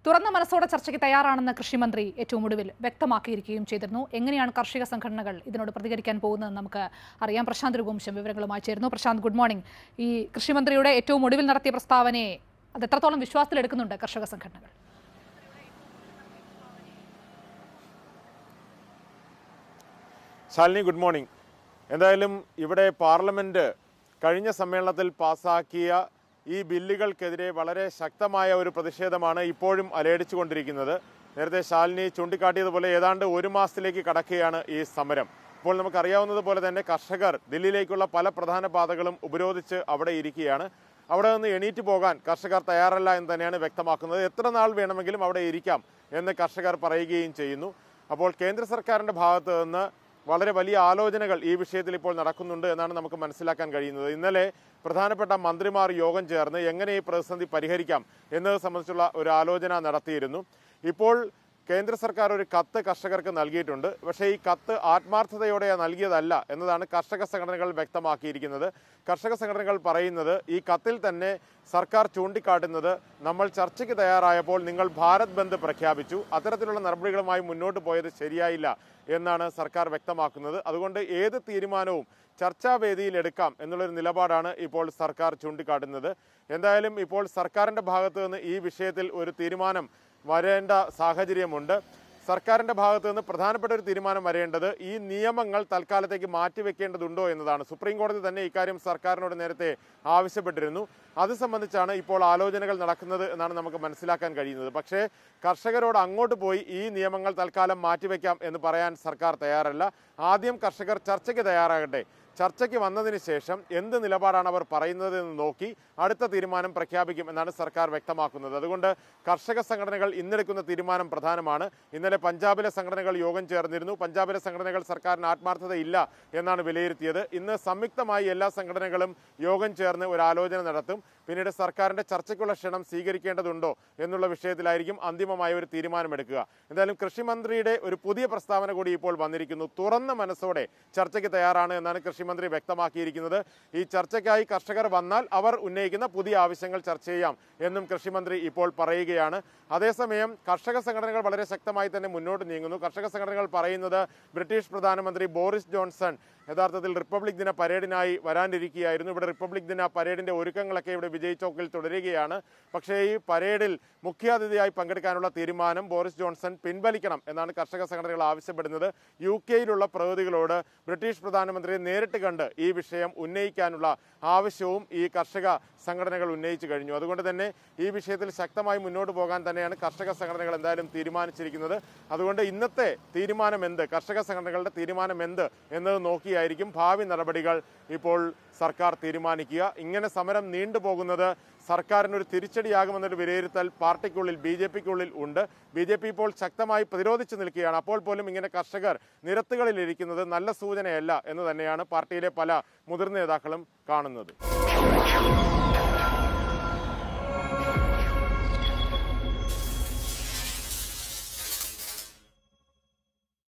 തുറന്ന മനസ്സോടെ ചർച്ചയ്ക്ക് തയ്യാറാണെന്ന് കൃഷിമന്ത്രി ഏറ്റവും ഒടുവിൽ വ്യക്തമാക്കിയിരിക്കുകയും ചെയ്തിരുന്നു എങ്ങനെയാണ് കാർഷിക സംഘടനകൾ ഇതിനോട് പ്രതികരിക്കാൻ പോകുന്നത് നമുക്ക് അറിയാം പ്രശാന്ത് രഘുവംശം വിവരങ്ങളുമായി ചേരുന്നു പ്രശാന്ത് ഗുഡ് മോർണിംഗ് ഈ കൃഷിമന്ത്രിയുടെ ഏറ്റവും ഒടുവിൽ നടത്തിയ പ്രസ്താവനയെ അത് എത്രത്തോളം വിശ്വാസത്തിലെടുക്കുന്നുണ്ട് കർഷക സംഘടനകൾ ശാലിനി ഗുഡ് മോർണിംഗ് എന്തായാലും ഇവിടെ പാർലമെന്റ് കഴിഞ്ഞ സമ്മേളനത്തിൽ പാസാക്കിയ ഈ ബില്ലുകൾക്കെതിരെ വളരെ ശക്തമായ ഒരു പ്രതിഷേധമാണ് ഇപ്പോഴും അലയടിച്ചുകൊണ്ടിരിക്കുന്നത് നേരത്തെ ശാലിനി ചൂണ്ടിക്കാട്ടിയതുപോലെ ഏതാണ്ട് ഒരു മാസത്തിലേക്ക് കടക്കുകയാണ് ഈ സമരം ഇപ്പോൾ നമുക്കറിയാവുന്നതുപോലെ തന്നെ കർഷകർ ദില്ലിയിലേക്കുള്ള പല പ്രധാന പാതകളും ഉപരോധിച്ച് അവിടെ ഇരിക്കുകയാണ് അവിടെ നിന്ന് എണീറ്റ് പോകാൻ കർഷകർ തയ്യാറല്ല എന്ന് തന്നെയാണ് വ്യക്തമാക്കുന്നത് എത്ര നാൾ വേണമെങ്കിലും അവിടെ ഇരിക്കാം എന്ന് കർഷകർ പറയുകയും ചെയ്യുന്നു അപ്പോൾ കേന്ദ്ര സർക്കാരിന്റെ ഭാഗത്ത് നിന്ന് വളരെ വലിയ ആലോചനകൾ ഈ വിഷയത്തിൽ ഇപ്പോൾ നടക്കുന്നുണ്ട് എന്നാണ് നമുക്ക് മനസ്സിലാക്കാൻ കഴിയുന്നത് ഇന്നലെ പ്രധാനപ്പെട്ട മന്ത്രിമാർ യോഗം ചേർന്ന് എങ്ങനെ ഈ പ്രതിസന്ധി പരിഹരിക്കാം എന്നത് സംബന്ധിച്ചുള്ള ഒരു ആലോചന നടത്തിയിരുന്നു ഇപ്പോൾ കേന്ദ്ര സർക്കാർ ഒരു കത്ത് കർഷകർക്ക് നൽകിയിട്ടുണ്ട് പക്ഷേ ഈ കത്ത് ആത്മാർത്ഥതയോടെ നൽകിയതല്ല എന്നതാണ് കർഷക സംഘടനകൾ വ്യക്തമാക്കിയിരിക്കുന്നത് കർഷക സംഘടനകൾ പറയുന്നത് ഈ കത്തിൽ തന്നെ സർക്കാർ ചൂണ്ടിക്കാട്ടുന്നത് നമ്മൾ ചർച്ചയ്ക്ക് തയ്യാറായപ്പോൾ നിങ്ങൾ ഭാരത് ബന്ദ് പ്രഖ്യാപിച്ചു അത്തരത്തിലുള്ള നടപടികളുമായി മുന്നോട്ട് പോയത് ശരിയായില്ല എന്നാണ് സർക്കാർ വ്യക്തമാക്കുന്നത് അതുകൊണ്ട് ഏത് തീരുമാനവും ചർച്ചാവേദിയിൽ എടുക്കാം എന്നുള്ളൊരു നിലപാടാണ് ഇപ്പോൾ സർക്കാർ ചൂണ്ടിക്കാട്ടുന്നത് എന്തായാലും ഇപ്പോൾ സർക്കാരിൻ്റെ ഭാഗത്ത് നിന്ന് ഈ വിഷയത്തിൽ ഒരു തീരുമാനം വരേണ്ട സാഹചര്യമുണ്ട് സർക്കാരിന്റെ ഭാഗത്ത് നിന്ന് പ്രധാനപ്പെട്ട ഒരു തീരുമാനം വരേണ്ടത് ഈ നിയമങ്ങൾ തൽക്കാലത്തേക്ക് മാറ്റിവെക്കേണ്ടതുണ്ടോ എന്നതാണ് സുപ്രീം കോടതി തന്നെ ഇക്കാര്യം സർക്കാരിനോട് നേരത്തെ ആവശ്യപ്പെട്ടിരുന്നു അത് സംബന്ധിച്ചാണ് ഇപ്പോൾ ആലോചനകൾ നടക്കുന്നത് എന്നാണ് നമുക്ക് മനസ്സിലാക്കാൻ കഴിയുന്നത് പക്ഷേ കർഷകരോട് അങ്ങോട്ട് പോയി ഈ നിയമങ്ങൾ തൽക്കാലം മാറ്റിവെക്കാം എന്ന് പറയാൻ സർക്കാർ തയ്യാറല്ല ആദ്യം കർഷകർ ചർച്ചയ്ക്ക് തയ്യാറാകട്ടെ ചർച്ചയ്ക്ക് വന്നതിന് ശേഷം എന്ത് നിലപാടാണ് അവർ പറയുന്നത് എന്ന് നോക്കി അടുത്ത തീരുമാനം പ്രഖ്യാപിക്കും എന്നാണ് സർക്കാർ വ്യക്തമാക്കുന്നത് അതുകൊണ്ട് കർഷക സംഘടനകൾ ഇന്നെടുക്കുന്ന തീരുമാനം പ്രധാനമാണ് ഇന്നലെ പഞ്ചാബിലെ സംഘടനകൾ യോഗം ചേർന്നിരുന്നു പഞ്ചാബിലെ സംഘടനകൾ സർക്കാരിന് ആത്മാർത്ഥതയില്ല എന്നാണ് വിലയിരുത്തിയത് ഇന്ന് സംയുക്തമായി എല്ലാ സംഘടനകളും യോഗം ചേർന്ന് ഒരു ആലോചന നടത്തും പിന്നീട് സർക്കാരിന്റെ ചർച്ചയ്ക്കുള്ള ക്ഷണം സ്വീകരിക്കേണ്ടതുണ്ടോ എന്നുള്ള വിഷയത്തിലായിരിക്കും അന്തിമമായ ഒരു തീരുമാനമെടുക്കുക എന്തായാലും കൃഷിമന്ത്രിയുടെ ഒരു പുതിയ പ്രസ്താവന കൂടി ഇപ്പോൾ വന്നിരിക്കുന്നു തുറന്ന മനസ്സോടെ ചർച്ചയ്ക്ക് തയ്യാറാണ് എന്നാണ് കൃഷിമന്ത്രി വ്യക്തമാക്കിയിരിക്കുന്നത് ഈ ചർച്ചയ്ക്കായി കർഷകർ വന്നാൽ അവർ ഉന്നയിക്കുന്ന പുതിയ ആവശ്യങ്ങൾ ചർച്ച ചെയ്യാം എന്നും കൃഷിമന്ത്രി ഇപ്പോൾ പറയുകയാണ് അതേസമയം കർഷക സംഘടനകൾ വളരെ ശക്തമായി തന്നെ മുന്നോട്ട് നീങ്ങുന്നു കർഷക സംഘടനകൾ പറയുന്നത് ബ്രിട്ടീഷ് പ്രധാനമന്ത്രി ബോറിസ് ജോൺസൺ യഥാർത്ഥത്തിൽ റിപ്പബ്ലിക് ദിന പരേഡിനായി വരാനിരിക്കുകയായിരുന്നു ഇവിടെ റിപ്പബ്ലിക് ദിന പരേഡിന്റെ ഒരുക്കങ്ങളൊക്കെ ഇവിടെ വിജയ് ചോക്കിൽ തുടരുകയാണ് പക്ഷേ ഈ പരേഡിൽ മുഖ്യാതിഥിയായി പങ്കെടുക്കാനുള്ള തീരുമാനം ബോറിസ് ജോൺസൺ പിൻവലിക്കണം എന്നാണ് കർഷക സംഘടനകൾ ആവശ്യപ്പെടുന്നത് യു കെയിലുള്ള പ്രതിനിധികളോട് ബ്രിട്ടീഷ് പ്രധാനമന്ത്രിയെ നേരിട്ട് കണ്ട് ഈ വിഷയം ഉന്നയിക്കാനുള്ള ആവശ്യവും ഈ കർഷക സംഘടനകൾ ഉന്നയിച്ചു കഴിഞ്ഞു അതുകൊണ്ട് തന്നെ ഈ വിഷയത്തിൽ ശക്തമായി മുന്നോട്ട് പോകാൻ തന്നെയാണ് കർഷക സംഘടനകൾ എന്തായാലും തീരുമാനിച്ചിരിക്കുന്നത് അതുകൊണ്ട് ഇന്നത്തെ തീരുമാനം എന്ത് കർഷക സംഘടനകളുടെ തീരുമാനം എന്ത് എന്നത് നോക്കിയായിരിക്കും ഭാവി നടപടികൾ ഇപ്പോൾ സർക്കാർ തീരുമാനിക്കുക ഇങ്ങനെ സമരം നീണ്ടുപോകുന്നത് സർക്കാരിന് ഒരു തിരിച്ചടിയാകുമെന്നൊരു വിലയിരുത്തൽ പാർട്ടിക്കുള്ളിൽ ബി ജെ പിക്കുള്ളിൽ ഉണ്ട് ബി ജെ പി ഇപ്പോൾ ശക്തമായി പ്രതിരോധിച്ചു നിൽക്കുകയാണ് അപ്പോൾ പോലും ഇങ്ങനെ കർഷകർ നിരത്തുകളിൽ ഇരിക്കുന്നത് നല്ല സൂചനയല്ല എന്ന് തന്നെയാണ് പാർട്ടിയിലെ പല മുതിർന്ന നേതാക്കളും കാണുന്നത്